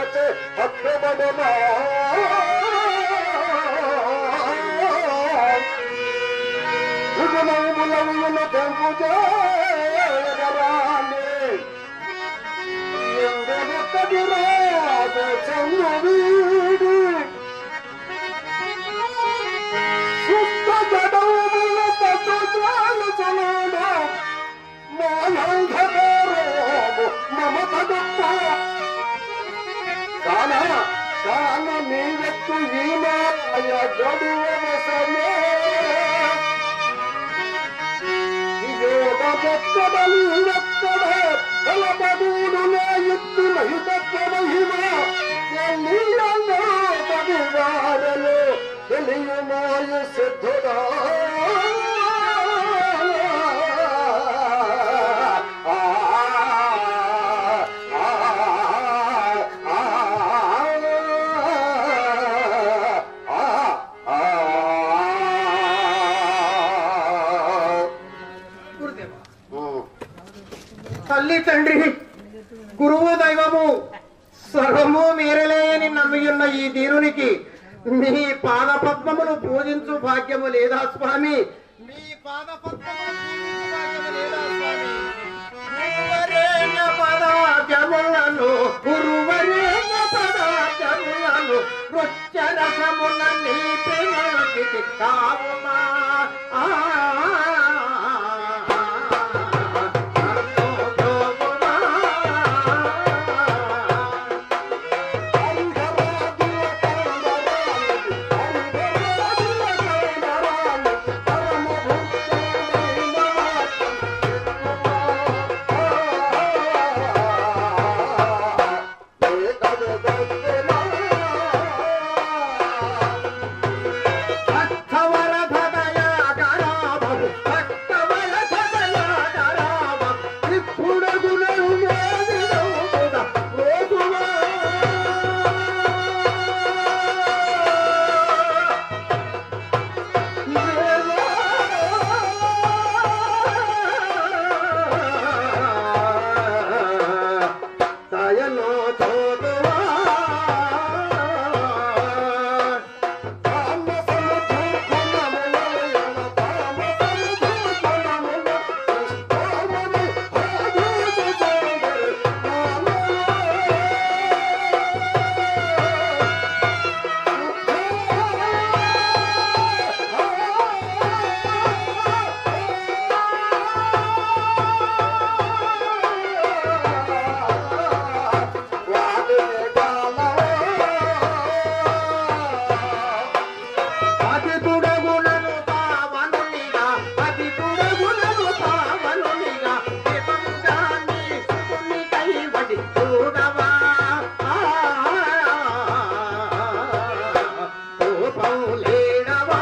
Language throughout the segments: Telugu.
చేసే హక్కుబడునా సుగుణములవున తెంపు చేయగరాని ఎందరు కదిరాదు చంద్రుడు సుత్త జడముల పట్టు చాలు చలాడా మానంధకారోము మమత గొప్ప కాన కాన నీవెత్తు ఈమాయ గడువసమే యోగమెక్కడ నీవెక్కడ బలబడూడు నా ఎత్తు మహితత్వ మహిమ ఎల్లియలో పదివారలు తెలియమాయ సిద్ధుడా గురుదేవా తల్లి తండ్రి గురువు దైవము సర్వము మీరలేని నమ్మియున్న ఈ దీనునికి మీ పాద పద్మములు పూజించు భాగ్యము లేదా స్వామి మీ పాద పద్మములు పూజించు భాగ్యము లేదా స్వామి గురువరేణ పదార్థములను గురువరేణ పదార్థములను వృక్షరసమున నీ ప్రేమకి కావుమా ఆ భక్తవర భదయాగరామము, భక్తవర భదయాగరామము, త్రిపురగుణము వేదిదవున రోజువా. దయలో చోదువా అతి తుడగులను పావనునిగా అతి తుడగులను పావనునిగా శివంగాని సుకుని కైవడి చూడవా కోపం లేడవా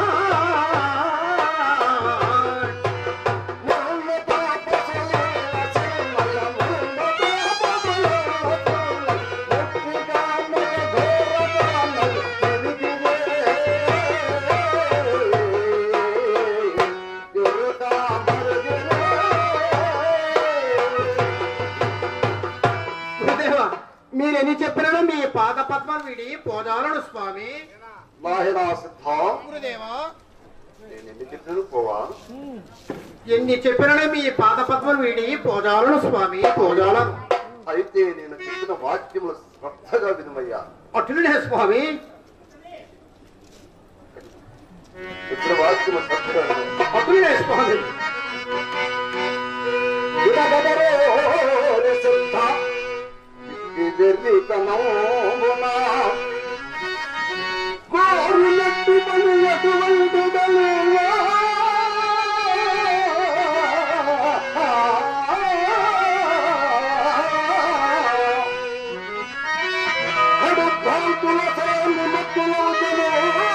గురుదేవా మీరెన్ని చెప్పినను మీ పాద పద్మం విడి పోదాలను స్వామి నాహినా సిద్ధ గురుదేవా నేను ఎన్ని చెప్పినను పోవా ఎన్ని చెప్పినను మీ పాద పద్మం విడి పోదాలను స్వామి పోదాలను అయితే నేను చెప్పిన వాక్యములు శ్రద్ధగా వినుమయ్యా అటులే స్వామి చెప్పిన వాక్యము శ్రద్ధగా విను. అటులే స్వామి వినగదరోరి సిద్ధ విదిరితనమున కోరులట్టు పని ఎటువంటి బలువా కడుభ్రాంతుల సేను ముక్కులోతులు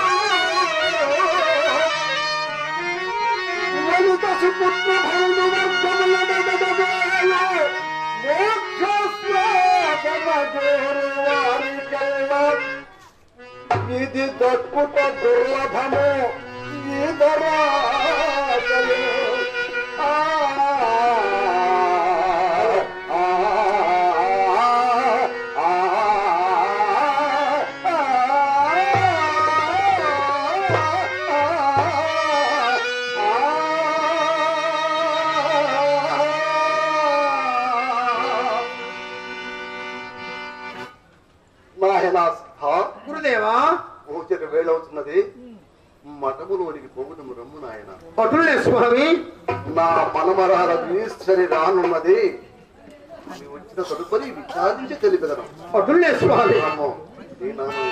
వనిత సుపుత్ర భౌను వర్గముల నడదవేళ మోక్షస్వాదమగోరు వారికల్లా ఇది దక్కుట దుర్లభము ఈదరాజలు ఆ ఆ ఆ ఆ అటులే స్వామి నా మనమరాల ఈశ్వరి రానున్నది ఆమె వచ్చిన తదుపరి విచారించి తెలిపెదను అటులే స్వామి రామో, నీ నామమే.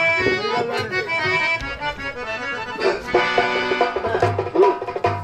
ఉమ్.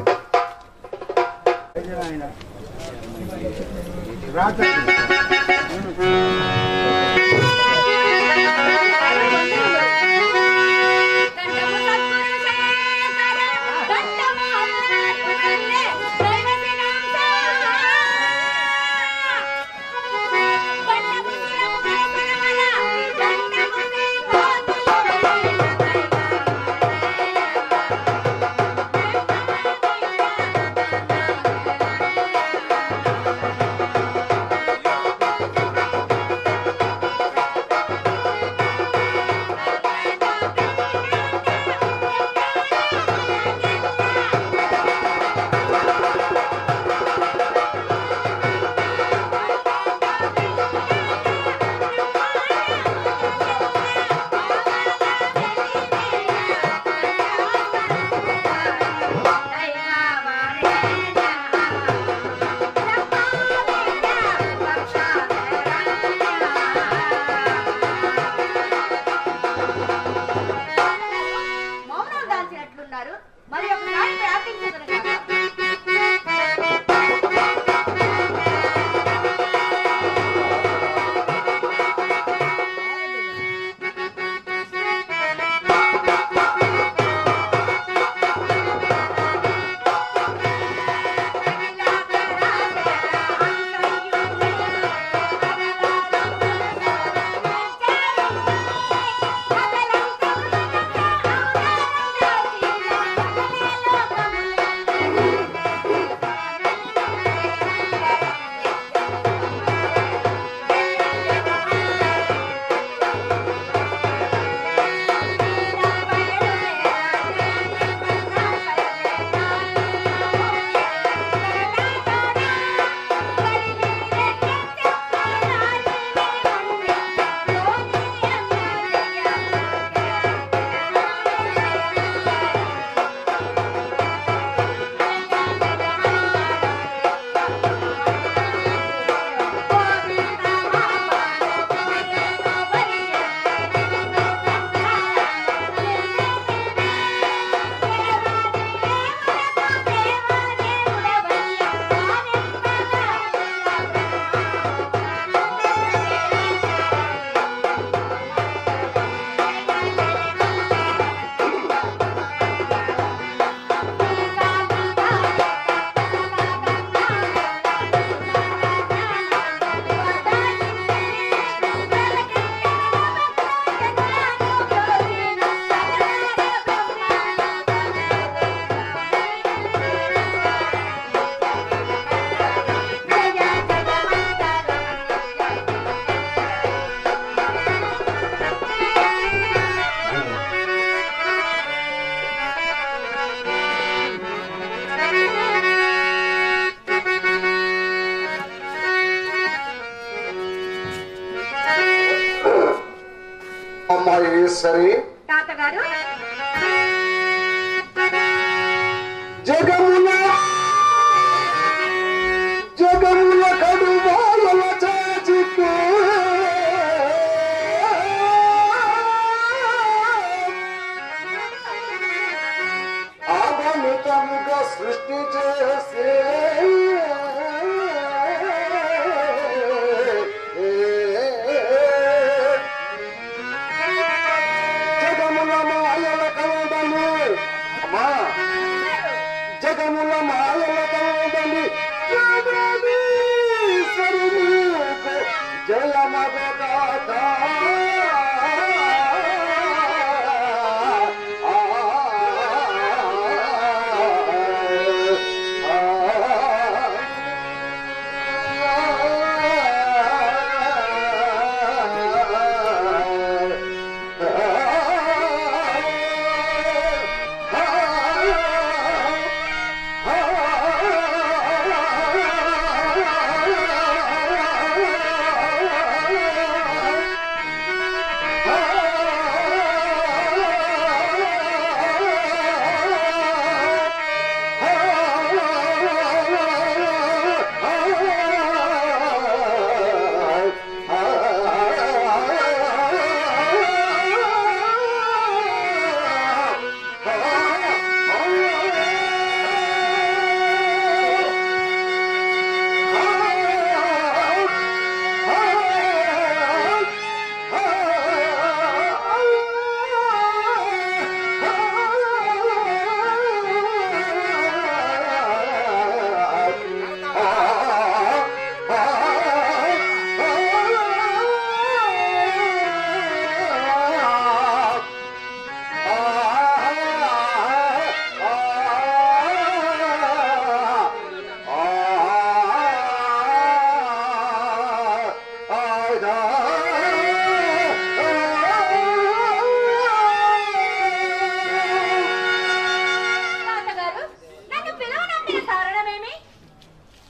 మౌనం దాల్చినట్లున్నారు మరి ఒకసారి ప్రార్థించగలను కదా అమ్మాయి ఈశ్వరి తాతగారు జగమున జగమున కడువాల చాచికే ఆగమితముగా సృష్టి చేసే జగమున మాయల కలదము అమ్మా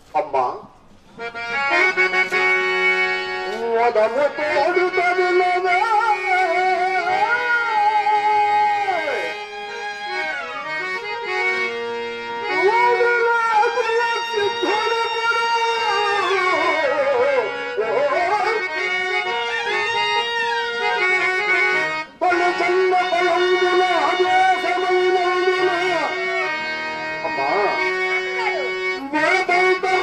అమ్మా వదము తోడు తగిలవే అమ్మా తాతగారు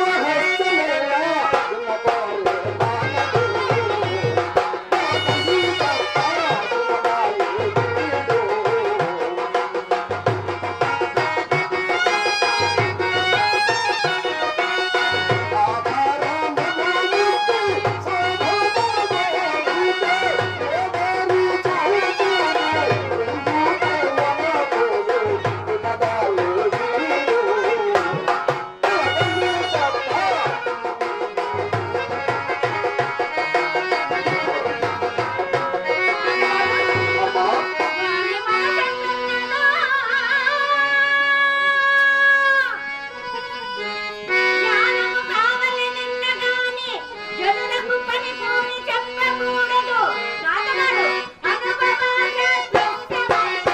జ్ఞానము కావలెనన్నగాని జనులకు పని పోని చెప్పకూడదు. తాతగారు, అనుభవాల స్పష్టమైన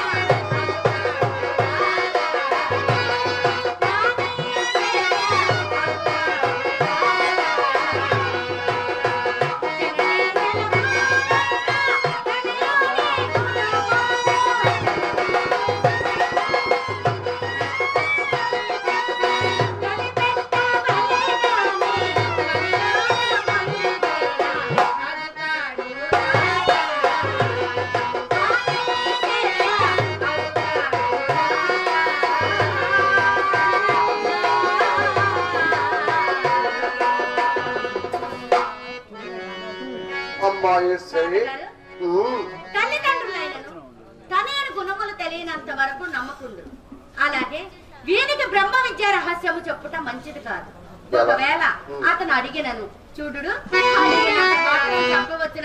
అమ్మాయి సరే తల్లిదండ్రులైనను తనయని గుణములు తెలియనంత వరకు నమ్మకుండు అలాగే వీనికి బ్రహ్మ విద్య రహస్యము చెప్పుట మంచిది కాదు ఒకవేళ అతను అడిగినను చూడుడు అడిగినంత మాత్రం చెప్పవచ్చునా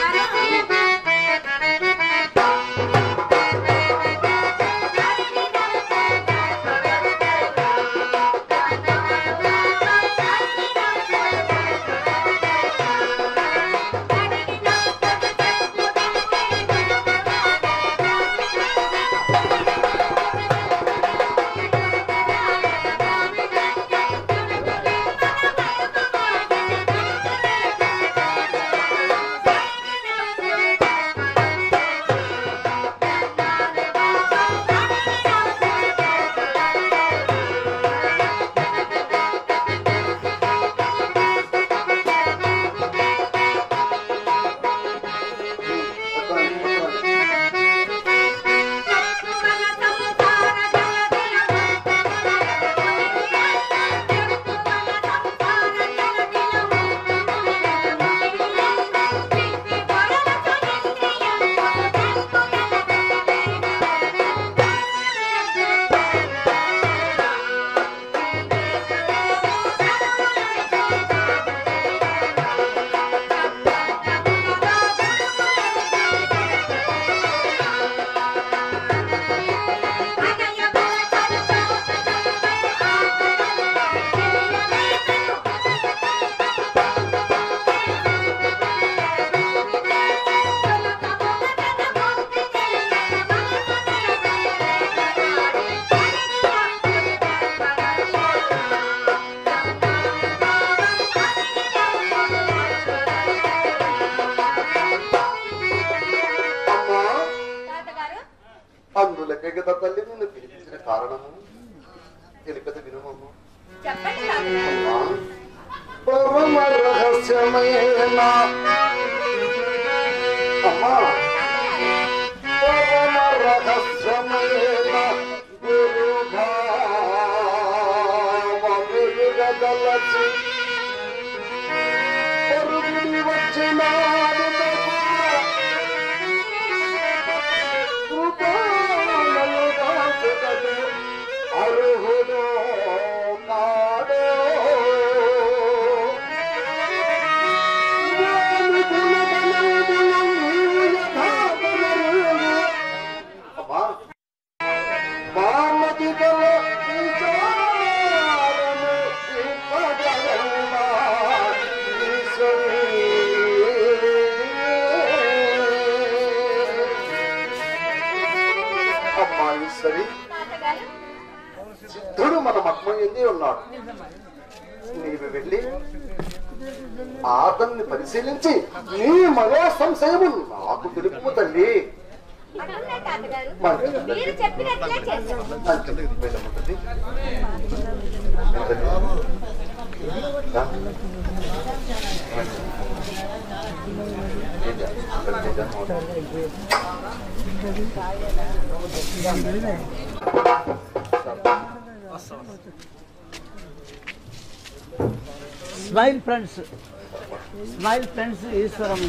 అమ్మా తాతగారు అందులకే కదా తల్లి నిన్ను పిలిపించిన కారణము తెలిపద వినుమమ్మ చెప్పండి తాతగారు అమ్మా పరమ రహస్యమైన అమ్మా పరమ రహస్యమైన గురుభావములుగదలచి పరుగుడి వచ్చినాడు అర్హుడు కాడో అమ్మా మామతి గల విచారము ఇప్పగా ఎంది ఉన్నాడు నీవు వెళ్ళి అతన్ని పరిశీలించి నీ మనో సంశయము నాకు తెలుపు తల్లి అటున్నా తాతగారు మంచిది. మీరు చెప్పినట్లే చేశాను మంచిది. వెళ్ళమంటది. వెళ్ళండి. రా. ఏం చేయాలి? అక్కడ చేద్దాం. స్మైల్ ఫ్రెండ్స్ స్మైల్ ఫ్రెండ్స్ ఈశ్వరం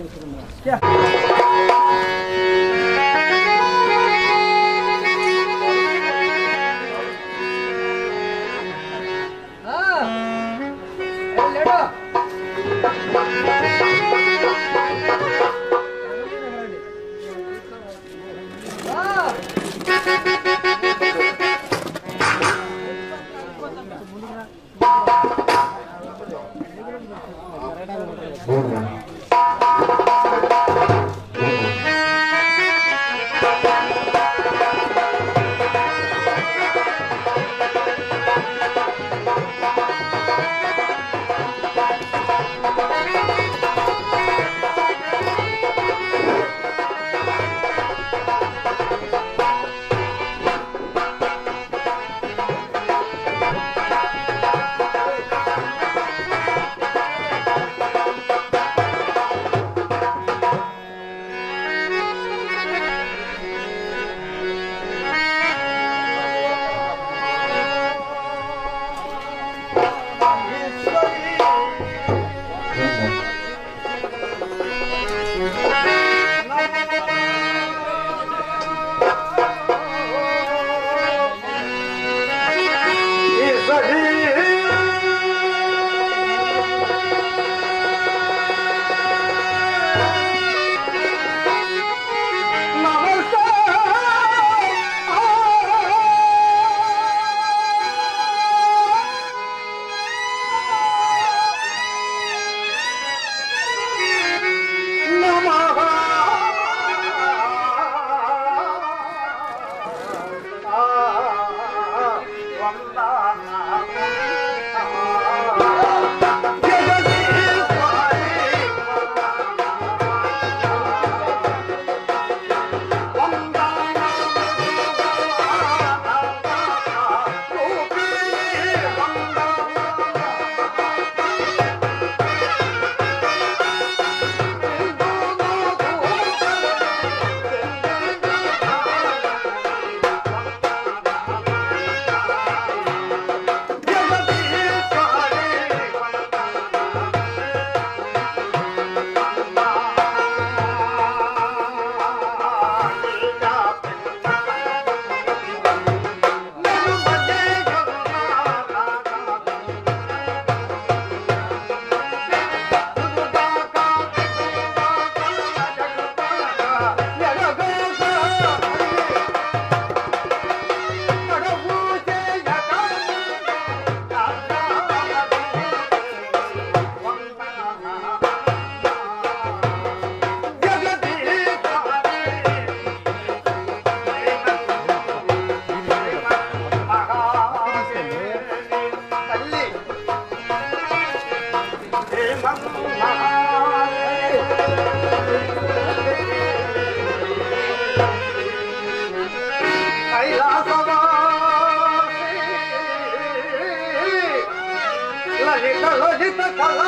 లలిత లలిత కళా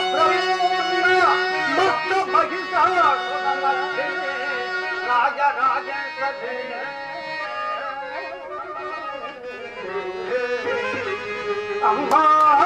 ప్రపూర్ణ మత్త మహిషాసురమర్దిని రాజ రాజేశ్వరి అమ్మా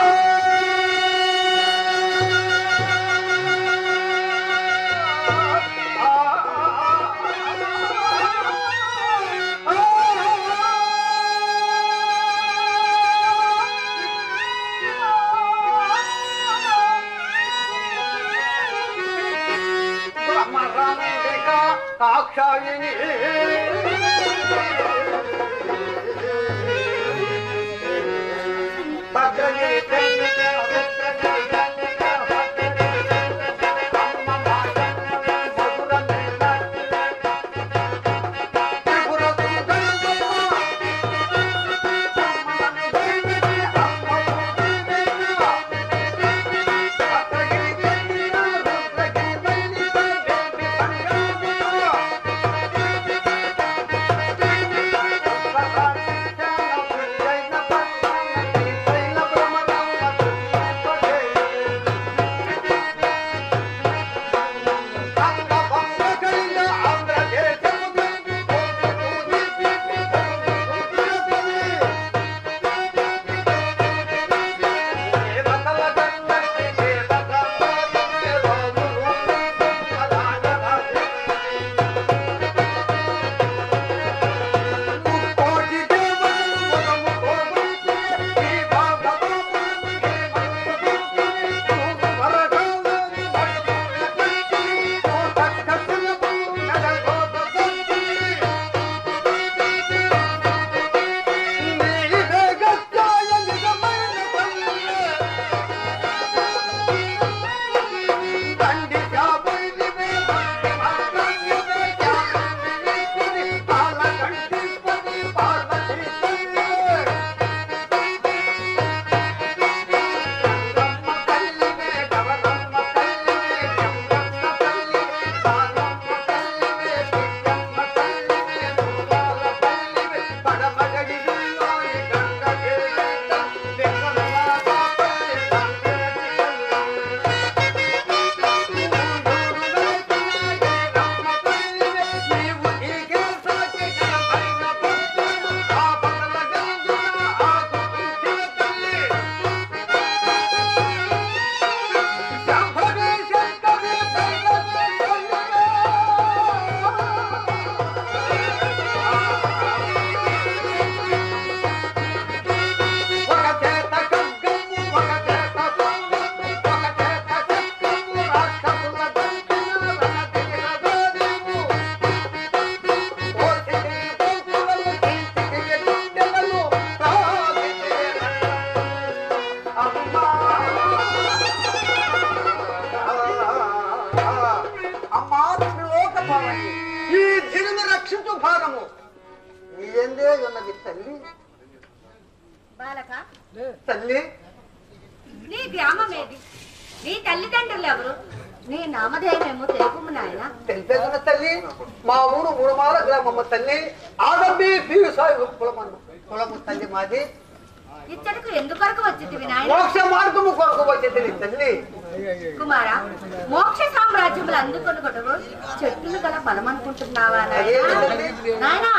కాక్షాయిని త్రిపుర ఎందే ఉన్నది తల్లి బాలక తల్లి నీ గ్రామం ఏది నీ తల్లిదండ్రులు ఎవరు నీ నామధేయమేమో తెలుపు నాయన తెలిపేదన్న తల్లి మా ఊరు మూడుమాల గ్రామమ్మ తల్లి ఆడబ్బి బీరు సాయి కులమన్న కులము తల్లి మాది ఇచ్చటకు ఎందుకొరకు వచ్చింది నాయన మోక్ష మార్గము కొరకు వచ్చేది తల్లి కుమార మోక్ష సామ్రాజ్యములు అందుకొని కొడుకు చెట్టులు గల బలం అనుకుంటున్నావా అదే నాయనా? కదండి. నాయనా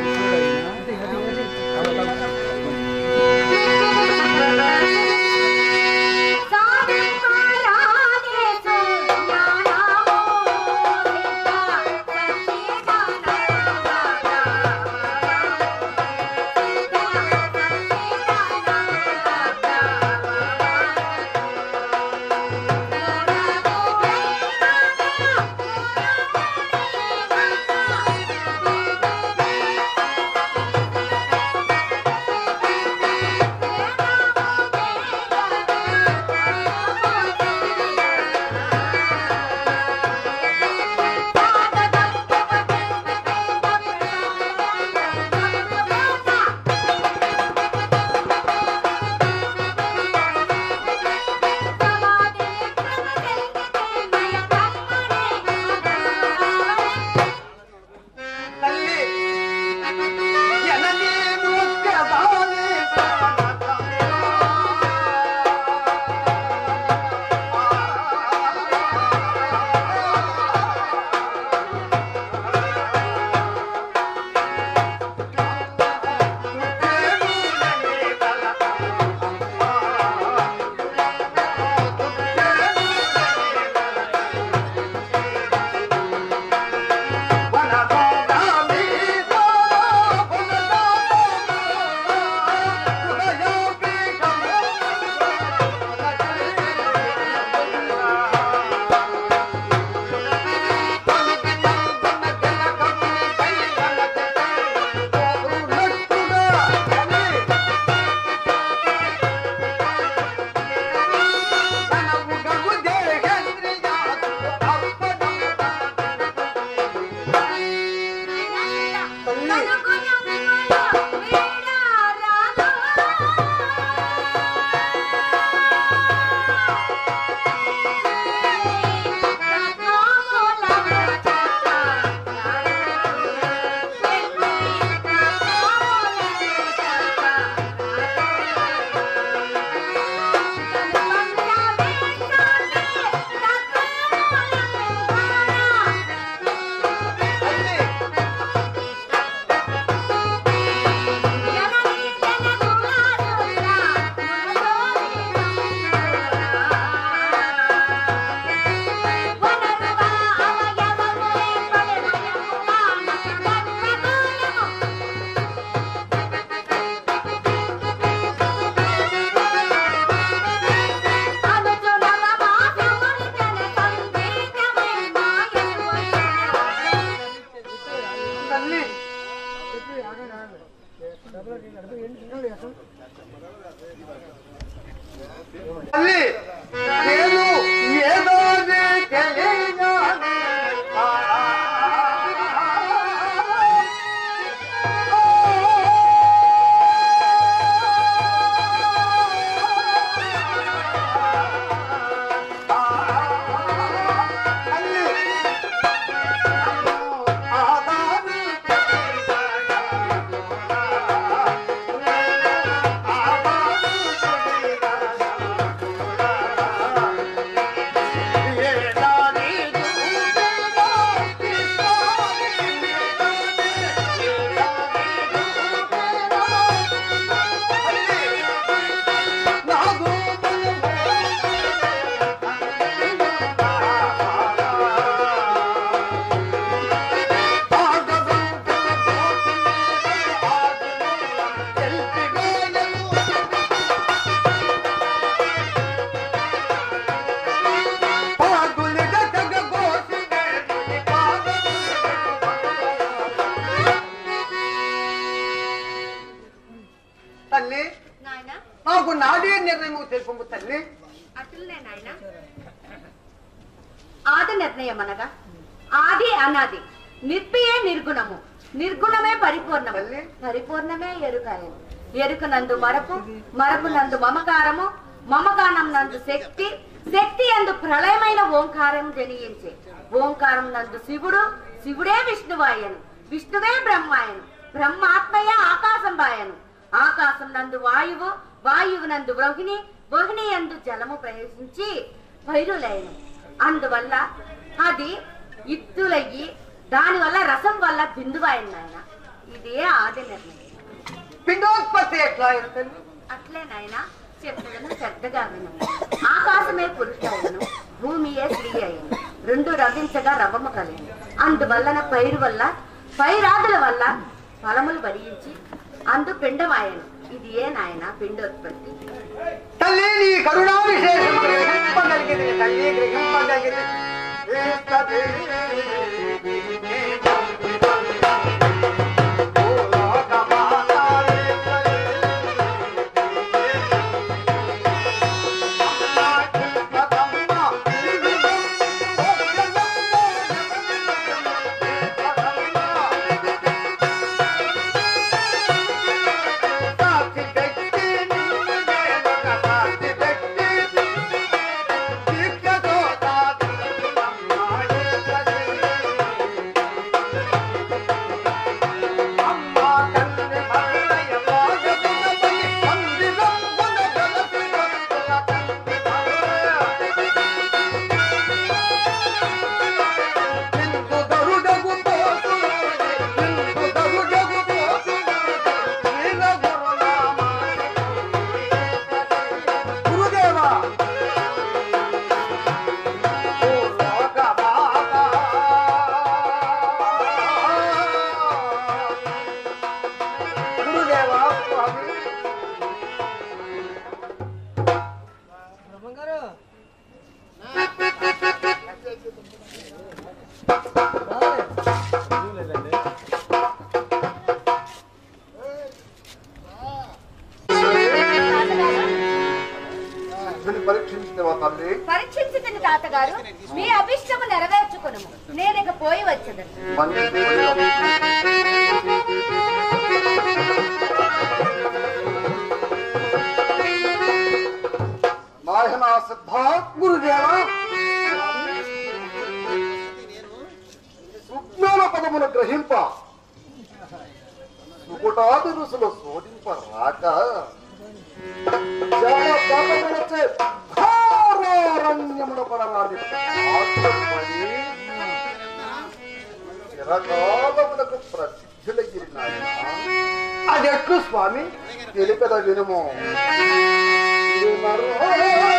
తల్లి జననీ ముఖ్యదాని తల్లి తల్లి నేను ఏదో తెలియని తల్లి నాయనా నాకు నాదే నిర్ణయం తెలుపు తల్లి అట్లనే నాయన ఆది నిర్ణయం అనగా ఆది అనాది నిర్పియే నిర్గుణము నిర్గుణమే పరిపూర్ణం తల్లి. పరిపూర్ణమే ఎరుకాయను ఎరుకనందు మరపు మరపునందు మమకారము మమకారం నందు శక్తి శక్తి అందు ప్రళయమైన ఓంకారం జనియించే ఓంకారం నందు శివుడు శివుడే విష్ణువాయను విష్ణువే బ్రహ్మాయను బ్రహ్మాత్మయే ఆకాశం బాయను ఆకాశం నందు వాయువు వాయువు నందు వహిని వహిని యందు జలము ప్రవేశించి వైరులైన అందువల్ల అది ఇత్తులయ్యి దానివల్ల రసం వల్ల బిందువాయన నాయన ఇదే ఆది నిర్ణయం పిండోత్పత్తి ఎట్లా అయిన తల్లి అట్లే నాయన చెప్పులను శ్రద్ధగా విను ఆకాశమే పురుషుడైనను భూమియే స్త్రీ అయిన రెండు రవించగా రవము కలిగిన అందువలన పైరు వల్ల పైరాదుల వల్ల ఫలములు వడించి అందు పిండమాయను ఇది ఏ నాయన పిండోత్పత్తి తల్లి నీ కరుణా విశేషం గ్రహింపగలిగింది తల్లి గ్రహింపగలిగింది గురుదేవా గురుదేవా స్వామి సిద్ధిని పరీక్షించినవా తల్లి పరీక్షించుకుని తాతగారు మీ అభిష్టము నెరవేర్చుకును నేను ఇక పోయి వచ్చేదను మంచి నాయన సిద్ధ గురుదేవా సుజ్ఞాన పదమును గ్రహింప సుకుటాది రుసులు శోధింప రాక జల పాపములచే ఘోరారణ్యమున పడరాది ఆత్మపడి చిరకాలములకు ప్రసిద్ధులగిరి నాయన అది ఎట్లు స్వామి తెలిపెద వినుము వినరో